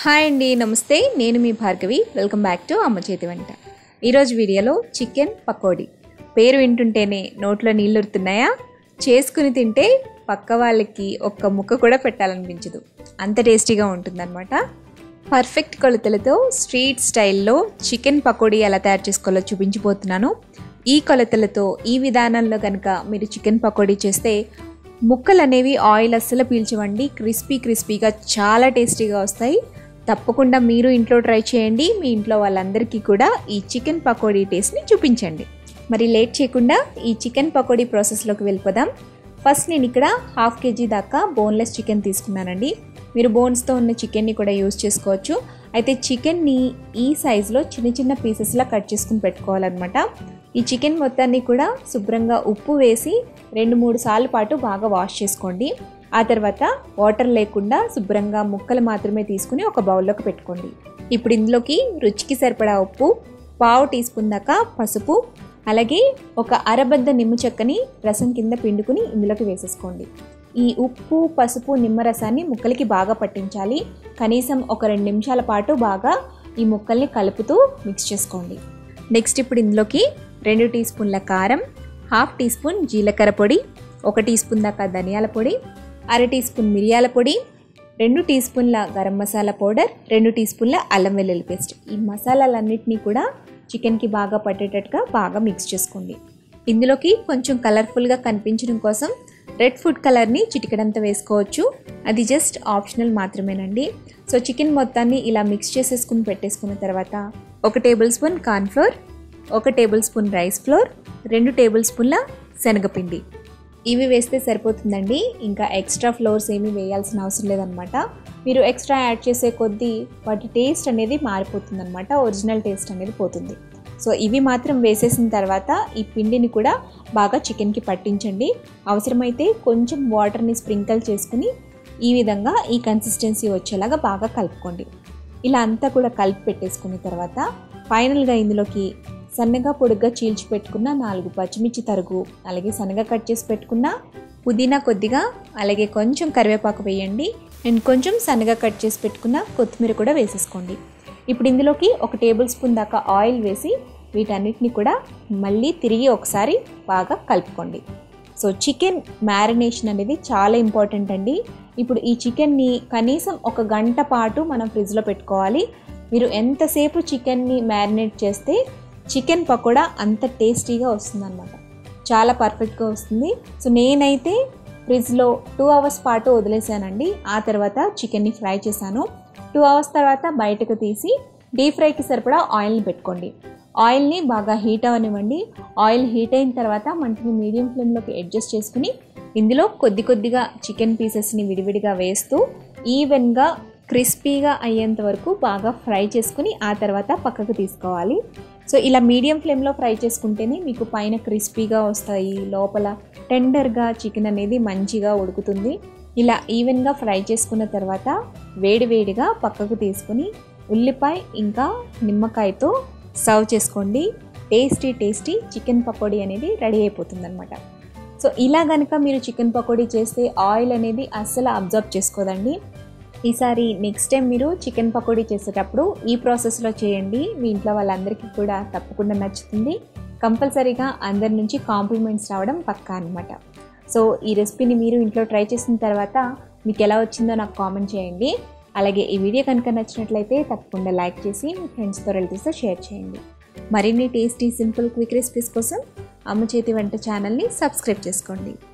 hi అండి నమస్తే నేను మీ భార్గవి వెల్కమ్ బ్యాక్ టు అమ్మ చేతి వంట ఈరోజు వీడియోలో చికెన్ పకోడీ పేరు వింటుంటేనే నోట్లో నీళ్ళు ఉరుతున్నాయా చేసుకుని తింటే పక్క వాళ్ళకి ఒక్క ముక్క కూడా పెట్టాలనిపించదు అంత టేస్టీగా ఉంటుందన్నమాట పర్ఫెక్ట్ కొలతలతో స్ట్రీట్ స్టైల్లో చికెన్ పకోడీ ఎలా తయారు చేసుకోవాలో చూపించిపోతున్నాను ఈ కొలతలతో ఈ విధానంలో కనుక మీరు చికెన్ పకోడీ చేస్తే ముక్కలు అనేవి ఆయిల్ అస్సలు పీల్చవండి క్రిస్పీ క్రిస్పీగా చాలా టేస్టీగా వస్తాయి తప్పకుండా మీరు ఇంట్లో ట్రై చేయండి మీ ఇంట్లో వాళ్ళందరికీ కూడా ఈ చికెన్ పకోడీ టేస్ట్ని చూపించండి మరి లేట్ చేయకుండా ఈ చికెన్ పకోడీ ప్రాసెస్లోకి వెళ్ళిపోదాం ఫస్ట్ నేను ఇక్కడ హాఫ్ కేజీ దాకా బోన్లెస్ చికెన్ తీసుకున్నానండి మీరు బోన్స్తో ఉన్న చికెన్ని కూడా యూస్ చేసుకోవచ్చు అయితే చికెన్ని ఈ సైజులో చిన్న చిన్న పీసెస్లా కట్ చేసుకుని పెట్టుకోవాలన్నమాట ఈ చికెన్ మొత్తాన్ని కూడా శుభ్రంగా ఉప్పు వేసి రెండు మూడు సార్లు పాటు బాగా వాష్ చేసుకోండి ఆ తర్వాత వాటర్ లేకుండా శుభ్రంగా ముక్కలు మాత్రమే తీసుకుని ఒక బౌల్లోకి పెట్టుకోండి ఇప్పుడు ఇందులోకి రుచికి సరిపడా ఉప్పు పావు టీ స్పూన్ దాకా పసుపు అలాగే ఒక అరబద్ద నిమ్మ చెక్కని రసం కింద పిండుకుని ఇందులోకి వేసేసుకోండి ఈ ఉప్పు పసుపు నిమ్మరసాన్ని ముక్కలకి బాగా పట్టించాలి కనీసం ఒక రెండు నిమిషాల పాటు బాగా ఈ ముక్కల్ని కలుపుతూ మిక్స్ చేసుకోండి నెక్స్ట్ ఇప్పుడు ఇందులోకి రెండు టీ స్పూన్ల కారం హాఫ్ టీ స్పూన్ జీలకర్ర పొడి ఒక టీ స్పూన్ దాకా ధనియాల పొడి అర టీ స్పూన్ మిరియాల పొడి రెండు టీ స్పూన్ల గరం మసాలా పౌడర్ రెండు టీ స్పూన్ల అల్లం వెల్లుల్లి పేస్ట్ ఈ మసాలాలన్నింటినీ కూడా చికెన్కి బాగా పట్టేటట్టుగా బాగా మిక్స్ చేసుకోండి ఇందులోకి కొంచెం కలర్ఫుల్గా కనిపించడం కోసం రెడ్ ఫుడ్ కలర్ని చిటికడంత వేసుకోవచ్చు అది జస్ట్ ఆప్షనల్ మాత్రమేనండి సో చికెన్ మొత్తాన్ని ఇలా మిక్స్ చేసేసుకుని పెట్టేసుకున్న తర్వాత ఒక టేబుల్ స్పూన్ కార్న్ఫ్లోర్ ఒక టేబుల్ స్పూన్ రైస్ ఫ్లోర్ రెండు టేబుల్ స్పూన్ల శనగపిండి ఇవి వేస్తే సరిపోతుందండి ఇంకా ఎక్స్ట్రా ఫ్లోర్స్ ఏమీ వేయాల్సిన అవసరం లేదనమాట మీరు ఎక్స్ట్రా యాడ్ చేసే కొద్దీ వాటి టేస్ట్ అనేది మారిపోతుందన్నమాట ఒరిజినల్ టేస్ట్ అనేది పోతుంది సో ఇవి మాత్రం వేసేసిన తర్వాత ఈ పిండిని కూడా బాగా చికెన్కి పట్టించండి అవసరమైతే కొంచెం వాటర్ని స్ప్రింకల్ చేసుకుని ఈ విధంగా ఈ కన్సిస్టెన్సీ వచ్చేలాగా బాగా కలుపుకోండి ఇలా అంతా కూడా కలిపి పెట్టేసుకున్న తర్వాత ఫైనల్గా ఇందులోకి సన్నగా పొడుగ్గా చీల్చి పెట్టుకున్న నాలుగు పచ్చిమిర్చి తరుగు అలాగే సన్నగా కట్ చేసి పెట్టుకున్న పుదీనా కొద్దిగా అలాగే కొంచెం కరివేపాకు వేయండి అండ్ కొంచెం సన్నగా కట్ చేసి పెట్టుకున్న కొత్తిమీర కూడా వేసేసుకోండి ఇప్పుడు ఇందులోకి ఒక టేబుల్ స్పూన్ దాకా ఆయిల్ వేసి వీటన్నిటిని కూడా మళ్ళీ తిరిగి ఒకసారి బాగా కలుపుకోండి సో చికెన్ మ్యారినేషన్ అనేది చాలా ఇంపార్టెంట్ అండి ఇప్పుడు ఈ చికెన్ని కనీసం ఒక గంట పాటు మనం ఫ్రిడ్జ్లో పెట్టుకోవాలి మీరు ఎంతసేపు చికెన్ని మ్యారినేట్ చేస్తే చికెన్ పకోడా అంత టేస్టీగా వస్తుందన్నమాట చాలా పర్ఫెక్ట్గా వస్తుంది సో నేనైతే ఫ్రిడ్జ్లో టూ అవర్స్ పాటు వదిలేసానండి ఆ తర్వాత చికెన్ని ఫ్రై చేశాను టూ అవర్స్ తర్వాత బయటకు తీసి డీప్ ఫ్రైకి సరిపడా ఆయిల్ని పెట్టుకోండి ఆయిల్ని బాగా హీట్ అవనివ్వండి ఆయిల్ హీట్ అయిన తర్వాత మంటని మీడియం ఫ్లేమ్లోకి అడ్జస్ట్ చేసుకుని ఇందులో కొద్ది కొద్దిగా చికెన్ పీసెస్ని విడివిడిగా వేస్తూ ఈవెన్గా క్రిస్పీగా అయ్యేంత వరకు బాగా ఫ్రై చేసుకుని ఆ తర్వాత పక్కకు తీసుకోవాలి సో ఇలా మీడియం ఫ్లేమ్లో ఫ్రై చేసుకుంటేనే మీకు పైన క్రిస్పీగా వస్తాయి లోపల టెండర్గా చికెన్ అనేది మంచిగా ఉడుకుతుంది ఇలా ఈవెన్గా ఫ్రై చేసుకున్న తర్వాత వేడివేడిగా పక్కకు తీసుకుని ఉల్లిపాయ ఇంకా నిమ్మకాయతో సర్వ్ చేసుకోండి టేస్టీ టేస్టీ చికెన్ పకోడీ అనేది రెడీ అయిపోతుంది అనమాట సో ఇలా కనుక మీరు చికెన్ పకోడీ చేస్తే ఆయిల్ అనేది అస్సలు అబ్జర్వ్ చేసుకోదండి ఈసారి నెక్స్ట్ టైం మీరు చికెన్ పకోడీ చేసేటప్పుడు ఈ ప్రాసెస్లో చేయండి మీ ఇంట్లో వాళ్ళందరికీ కూడా తప్పకుండా నచ్చుతుంది కంపల్సరీగా అందరి నుంచి కాంప్లిమెంట్స్ రావడం పక్కా అనమాట సో ఈ రెసిపీని మీరు ఇంట్లో ట్రై చేసిన తర్వాత మీకు ఎలా వచ్చిందో నాకు కామెంట్ చేయండి అలాగే ఈ వీడియో కనుక నచ్చినట్లయితే తప్పకుండా లైక్ చేసి మీ ఫ్రెండ్స్తో రిలేటివ్స్తో షేర్ చేయండి మరిన్ని టేస్టీ సింపుల్ క్విక్ రెసిపీస్ కోసం అమ్మ చేతి వంట ఛానల్ని సబ్స్క్రైబ్ చేసుకోండి